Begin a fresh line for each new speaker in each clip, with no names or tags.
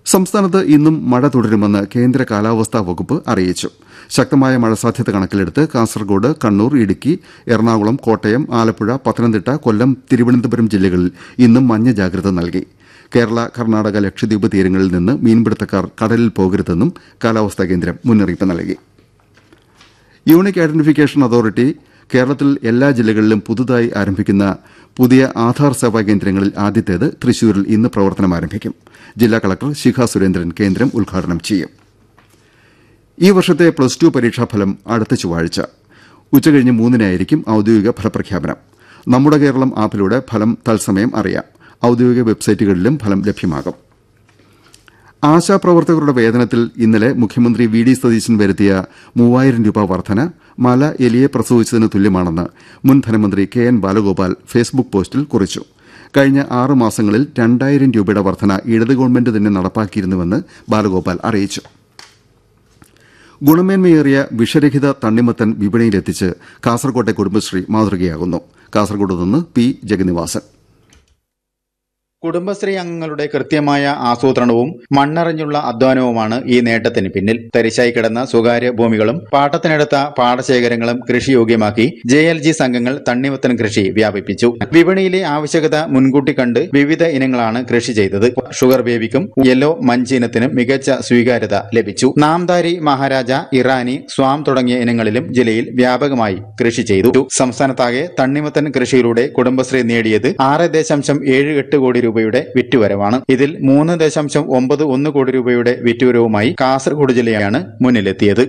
സംസ്ഥാനത്ത് ഇന്നും മഴ തുടരുമെന്ന് കേന്ദ്ര കാലാവസ്ഥാ വകുപ്പ് അറിയിച്ചു ശക്തമായ മഴ സാധ്യത കണക്കിലെടുത്ത് കാസർഗോഡ് കണ്ണൂർ ഇടുക്കി എറണാകുളം കോട്ടയം ആലപ്പുഴ പത്തനംതിട്ട കൊല്ലം തിരുവനന്തപുരം ജില്ലകളിൽ ഇന്നും മഞ്ഞ ജാഗ്രത നൽകി കേരള കർണാടക ലക്ഷദ്വീപ് തീരങ്ങളിൽ നിന്ന് മീൻപിടുത്തക്കാർ കടലിൽ പോകരുതെന്നും കാലാവസ്ഥാ കേന്ദ്രം മുന്നറിയിപ്പ് നൽകി യൂണിക് ഐഡന്റിഫിക്കേഷൻ അതോറിറ്റി കേരളത്തിൽ എല്ലാ ജില്ലകളിലും പുതുതായി ആരംഭിക്കുന്ന പുതിയ ആധാർ സേവാ കേന്ദ്രങ്ങളിൽ ആദ്യത്തേത് തൃശൂരിൽ ഇന്ന് പ്രവർത്തനം ആരംഭിക്കും ജില്ലാ കളക്ടർ ശിഖ സുരേന്ദ്രൻ കേന്ദ്രം ഉദ്ഘാടനം ചെയ്യും ഈ വർഷത്തെ പ്ലസ് ടു പരീക്ഷാഫലം അടുത്ത ചൊവ്വാഴ്ച ഉച്ചകഴിഞ്ഞ് മൂന്നിനായിരിക്കും ഔദ്യോഗിക ഫലപ്രഖ്യാപനം നമ്മുടെ കേരളം ആപ്പിലൂടെ ഫലം തത്സമയം അറിയാം ഔദ്യോഗിക വെബ്സൈറ്റുകളിലും ഫലം ലഭ്യമാകും ആശാപ്രവർത്തകരുടെ വേതനത്തിൽ ഇന്നലെ മുഖ്യമന്ത്രി വി ഡി സതീശൻ വരുത്തിയ മൂവായിരം രൂപ വർധന മല എലിയെ പ്രസവിച്ചതിന് തുല്യമാണെന്ന് മുൻ ധനമന്ത്രി കെ എൻ ബാലഗോപാൽ ഫേസ്ബുക്ക് പോസ്റ്റിൽ കുറിച്ചു കഴിഞ്ഞ ആറ് മാസങ്ങളിൽ രണ്ടായിരം രൂപയുടെ വർധന ഇടത് ഗവൺമെന്റ് തന്നെ നടപ്പാക്കിയിരുന്നുവെന്ന് ബാലഗോപാൽ അറിയിച്ചു ഗുണമേന്മയേറിയ വിഷരഹിത തണ്ണിമത്തൻ വിപണിയിലെത്തിച്ച് കാസർകോട്ടെ കുടുംബശ്രീ മാതൃകയാകുന്നു കാസർകോട് നിന്ന് പി ജഗന്നിവാസൻ
കുടുംബശ്രീ അംഗങ്ങളുടെ കൃത്യമായ ആസൂത്രണവും മണ്ണറിഞ്ഞുള്ള അധ്വാനവുമാണ് ഈ നേട്ടത്തിന് പിന്നിൽ തരിശായി കിടന്ന സ്വകാര്യ ഭൂമികളും പാട്ടത്തിനെടുത്ത പാടശേഖരങ്ങളും കൃഷിയോഗ്യമാക്കി ജെ എൽ ജി സംഘങ്ങൾ തണ്ണിമത്തൻ കൃഷി വ്യാപിപ്പിച്ചു വിപണിയിലെ ആവശ്യകത മുൻകൂട്ടി കണ്ട് വിവിധ ഇനങ്ങളാണ് കൃഷി ചെയ്തത് ഷുഗർ ബേബിക്കും യെല്ലോ മഞ്ചിനത്തിനും മികച്ച സ്വീകാര്യത ലഭിച്ചു നാംദാരി മഹാരാജ ഇറാനി സ്വാം തുടങ്ങിയ ഇനങ്ങളിലും ജില്ലയിൽ വ്യാപകമായി കൃഷി ചെയ്തു സംസ്ഥാനത്താകെ തണ്ണിമത്തൻ കൃഷിയിലൂടെ കുടുംബശ്രീ നേടിയത് ആറ് ദശാംശം ഏഴ് എട്ട് കോടി രൂപയുടെ വിറ്റുവരവാണ് ഇതിൽ മൂന്ന് ദശാംശം ഒമ്പത് ഒന്ന് കോടി രൂപയുടെ വിറ്റുവരവുമായി കാസർഗോഡ് ജില്ലയാണ് മുന്നിലെത്തിയത്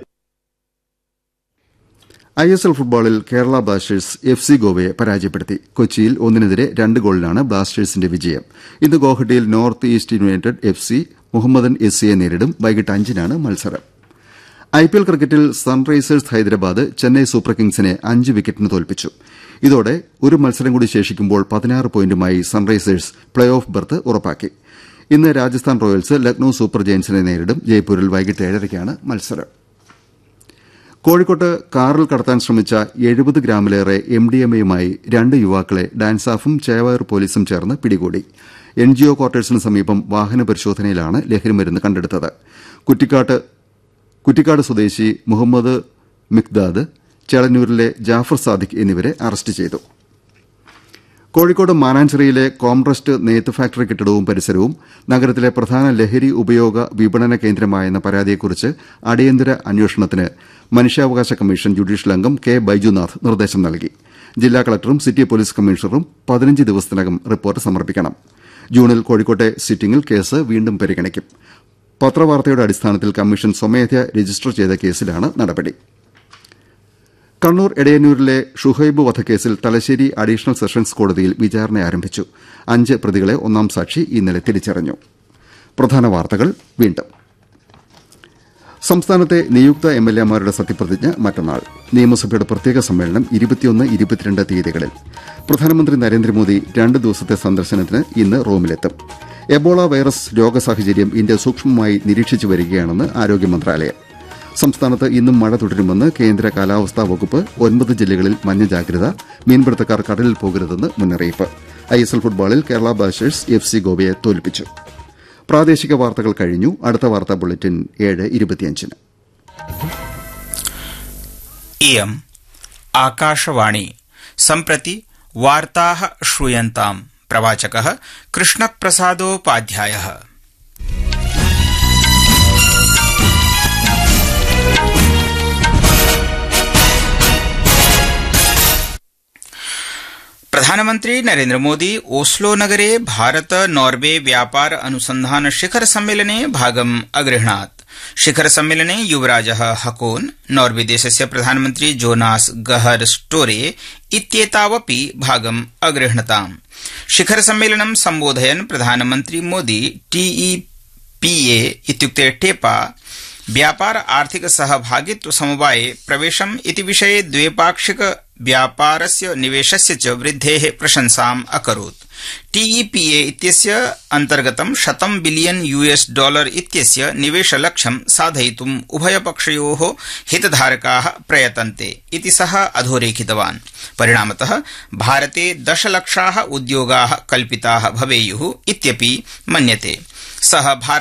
ഐ എസ് എൽ ഫുട്ബോളിൽ കേരള ബ്ലാസ്റ്റേഴ്സ് എഫ് സി ഗോവയെ പരാജയപ്പെടുത്തി കൊച്ചിയിൽ ഒന്നിനെതിരെ രണ്ട് ഗോളിനാണ് ബ്ലാസ്റ്റേഴ്സിന്റെ വിജയം ഇന്ന് ഗോഹട്ടിയിൽ north east united F C Mohammedan S സിയെ നേരിടും വൈകിട്ട് അഞ്ചിനാണ് മത്സരം ഐ പി എൽ ക്രിക്കറ്റിൽ സൺറൈസേഴ്സ് ഹൈദരാബാദ് ചെന്നൈ സൂപ്പർ കിങ്സിനെ അഞ്ച് വിക്കറ്റിന് തോൽപ്പിച്ചു ഇതോടെ ഒരു മത്സരം കൂടി ശേഷിക്കുമ്പോൾ പതിനാറ് പോയിന്റുമായി സൺറൈസേഴ്സ് പ്ലേ ഓഫ് ബർത്ത് ഉറപ്പാക്കി ഇന്ന് രാജസ്ഥാൻ റോയൽസ് ലക്നൌ സൂപ്പർ ജയന്റ്സിനെ നേരിടും ജയ്പൂരിൽ വൈകിട്ട് ഏഴരയ്ക്കാണ് മത്സരം കോഴിക്കോട്ട് കാറിൽ കടത്താൻ ശ്രമിച്ച എഴുപത് ഗ്രാമിലേറെ എം ഡി എം എയുമായി രണ്ട് യുവാക്കളെ ഡാൻസാഫും ചേവായൂർ പോലീസും ചേർന്ന് പിടികൂടി എൻ ജി ഒ ക്വാർട്ടേഴ്സിന് സമീപം വാഹന പരിശോധനയിലാണ് ലഹരിമരുന്ന് കണ്ടെടുത്തത് കുറ്റിക്കാട്ട് കുറ്റിക്കാട് സ്വദേശി മുഹമ്മദ് മിക്ദാദ് ചേളന്നൂരിലെ ജാഫർ സാദിഖ് എന്നിവരെ അറസ്റ്റ് ചെയ്തു കോഴിക്കോട് മാനാഞ്ചിറയിലെ കോംട്രസ്റ്റ് നെയ്ത്ത് ഫാക്ടറി കെട്ടിടവും പരിസരവും നഗരത്തിലെ പ്രധാന ലഹരി ഉപയോഗ വിപണന കേന്ദ്രമായെന്ന പരാതിയെക്കുറിച്ച് അടിയന്തര അന്വേഷണത്തിന് മനുഷ്യാവകാശ കമ്മീഷൻ ജുഡീഷ്യൽ അംഗം കെ ബൈജുനാഥ് നിർദ്ദേശം നൽകി ജില്ലാ കളക്ടറും സിറ്റി പോലീസ് കമ്മീഷണറും പതിനഞ്ച് ദിവസത്തിനകം റിപ്പോർട്ട് സമർപ്പിക്കണം ജൂണിൽ കോഴിക്കോട്ടെ സിറ്റിംഗിൽ കേസ് വീണ്ടും പരിഗണിക്കും പത്രവാർത്തയുടെ അടിസ്ഥാനത്തിൽ കമ്മീഷൻ സ്വമേധയാ രജിസ്റ്റർ ചെയ്ത കേസിലാണ് നടപടി കണ്ണൂർ എടയന്നൂരിലെ ഷുഹൈബ് വധക്കേസിൽ തലശ്ശേരി അഡീഷണൽ സെഷൻസ് കോടതിയിൽ വിചാരണ ആരംഭിച്ചു അഞ്ച് പ്രതികളെ ഒന്നാം സാക്ഷി ഇന്നലെ തിരിച്ചറിഞ്ഞു പ്രധാന വാർത്തകൾ വീണ്ടും സംസ്ഥാനത്തെ നിയുക്ത എം എൽ എമാരുടെ സത്യപ്രതിജ്ഞ മറ്റന്നാൾ നിയമസഭയുടെ പ്രത്യേക സമ്മേളനം ഇരുപത്തിയൊന്ന് ഇരുപത്തിരണ്ട് തീയതികളിൽ പ്രധാനമന്ത്രി നരേന്ദ്രമോദി രണ്ട് ദിവസത്തെ സന്ദർശനത്തിന് ഇന്ന് റോമിലെത്തും എബോള വൈറസ് രോഗ സാഹചര്യം ഇന്ത്യ സൂക്ഷ്മമായി നിരീക്ഷിച്ചു വരികയാണെന്ന് ആരോഗ്യ മന്ത്രാലയം സംസ്ഥാനത്ത് ഇന്നും മഴ തുടരുമെന്ന് കേന്ദ്ര കാലാവസ്ഥാ വകുപ്പ് ഒൻപത് ജില്ലകളിൽ മഞ്ഞ ജാഗ്രത മീൻപിടുത്തക്കാർ കടലിൽ പോകരുതെന്ന് മുന്നറിയിപ്പ് ഐഎസ്എൽ ഫുട്ബോളിൽ കേരള ബ്ലാസ്റ്റേഴ്സ് എഫ് സി ഗോവയെ തോൽപ്പിച്ചു പ്രാദേശിക വാർത്തകൾ കഴിഞ്ഞു അടുത്ത വാർത്താ ബുള്ളറ്റിൻ ഏഴ് ഇരുപത്തിയഞ്ചിന്
इयम् आकाशवाणी सम्प्रति वार्ताः श्रूयन्ताम् प्रवाचकः कृष्णप्रसादोपाध्यायः प्रधानमन्त्री नरेन्द्रमोदी ओस्लो नगरे भारत नॉर्वे व्यापार अनुसन्धान शिखर सम्मेलने भागम् अगृह्णात् शिखर सम्मेलने युवराज हकोन नॉर्वे देशस्य प्रधानमन्त्री जोनास गहर स्टोरे इत्येतावपि भागम् अगृह्णताम् शिखर सम्मेलनं सम्बोधयन् प्रधानमन्त्री मोदी टीईपीए इत्युक्ते टेपा व्यापार आर्थिक सहभागित्व समवाये प्रवेशम् इति विषये द्विपाक्षिक व्यापारस्य निवेशस्य च वृद्धेः प्रशंसाम् अकरोत् टीईपीए इत्यस्य अन्तर्गतं शतं बिलियन यूएस डॉलर इत्यस्य निवेशलक्ष्यं साधयितुम् उभयपक्षयोः हितधारकाः प्रयतन्ते इति सः अधोरेखितवान् परिणामतः भारते दशलक्षाः उद्योगाः कल्पिताः भवेयुः इत्यपि मन्यते सः